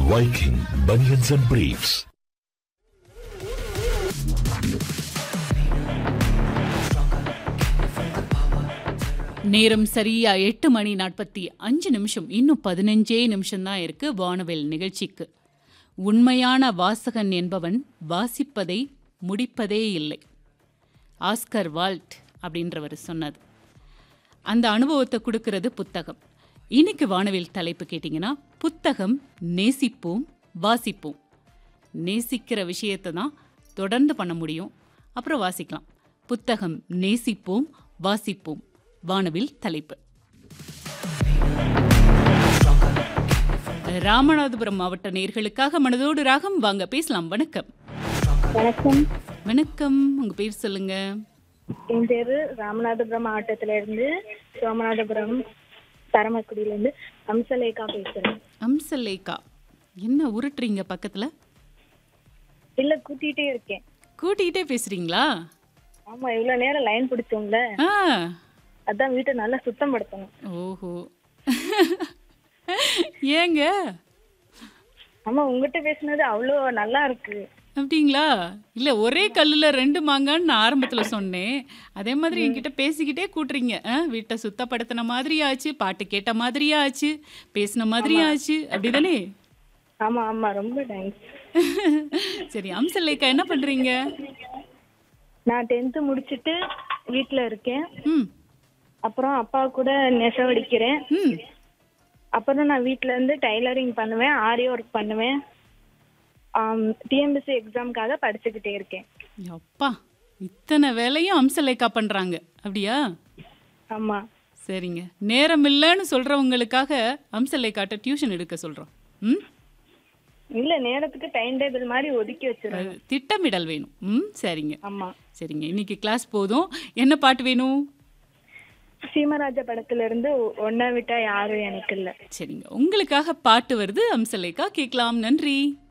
Viking Bunions and Briefs. நேரம் சரியா எட்டு மணி நாற்பத்தி அஞ்சு நிமிஷம் இன்னும் பதினஞ்சே நிமிஷம்தான் இருக்கு வானவில் நிகழ்ச்சிக்கு உண்மையான வாசகன் என்பவன் வாசிப்பதை முடிப்பதே இல்லை ஆஸ்கர் வால்ட் அப்படின்றவர் சொன்னது அந்த அனுபவத்தை கொடுக்கறது புத்தகம் இன்னைக்கு வானவில் தலைப்பு கேட்டிங்கன்னா புத்தகம் நேசிப்போம் வாசிப்போம் நேசிக்கிற விஷயத்தை தான் தொடர்ந்து பண்ண முடியும் அப்புறம் வாசிக்கலாம் புத்தகம் நேசிப்போம் வாசிப்போம் வானவில் தலைப்பு ராமநாதபுரம் மாவட்ட நேர்களுக்காக மனதோடு ராகம் வாங்க பேசலாம் வணக்கம் வணக்கம் வணக்கம் உங்க பேர் சொல்லுங்க என் பேரு ராமநாதபுரம் மாவட்டத்துல இருந்து சோமநாதபுரம் தரமக்குடியில இருந்து அம்சலேகா பேசுறேன் அம்சலேகா என்ன உருட்டுறீங்க பக்கத்துல இல்ல கூட்டிட்டே இருக்கேன் கூட்டிகிட்டே பேசுறீங்களா ஆமா இவ்வளவு நேரம் லைன் பிடிச்சோம்ல ஆ அதான் வீட்டை நல்லா சுத்தம் படுத்தணும் ஓஹோ ஏங்க ஆமா உங்ககிட்ட பேசுனது அவ்வளோ நல்லா இருக்கு அப்படிங்களா இல்ல ஒரே கல்லுல ரெண்டு மாங்கான்னு நான் ஆரம்பத்துல சொன்னேன் அதே மாதிரி என்கிட்ட பேசிக்கிட்டே கூட்டுறீங்க ஆ, வீட்டை சுத்தப்படுத்தின மாதிரி ஆச்சு பாட்டு கேட்ட மாதிரியா ஆச்சு பேசின மாதிரி ஆச்சு அப்படிதானே ஆமா ஆமா ரொம்ப தேங்க்ஸ் சரி அம்சலேக்கா என்ன பண்றீங்க நான் டென்த்து முடிச்சிட்டு வீட்ல இருக்கேன் ம் அப்புறம் அப்பா கூட நெசவடிக்கிறேன் ம் அப்புறம் நான் வீட்ல இருந்து டைலரிங் பண்ணுவேன் ஆரி ஒர்க் பண்ணுவேன் டிஎம்பிசி எக்ஸாம்க்காக படிச்சுக்கிட்டே இருக்கேன் அப்பா இத்தனை வேலையும் அம்சலேக்கா பண்றாங்க அப்படியா ஆமா சரிங்க நேரம் இல்லைன்னு சொல்றவங்களுக்காக அம்சலேக்காட்ட டியூஷன் எடுக்க சொல்றோம் ம் இல்ல நேரத்துக்கு டைம் டேபிள் மாதிரி ஒதுக்கி வச்சிருவேன் அது திட்டமிடல் வேணும் ம் சரிங்க ஆமா சரிங்க இன்னைக்கு கிளாஸ் போதும் என்ன பாட்டு வேணும் சீமராஜா படத்துல இருந்து ஒன்ன விட்டா யாரும் எனக்கு இல்ல சரிங்க உங்களுக்காக பாட்டு வருது அம்சலேக்கா கேட்கலாம் நன்றி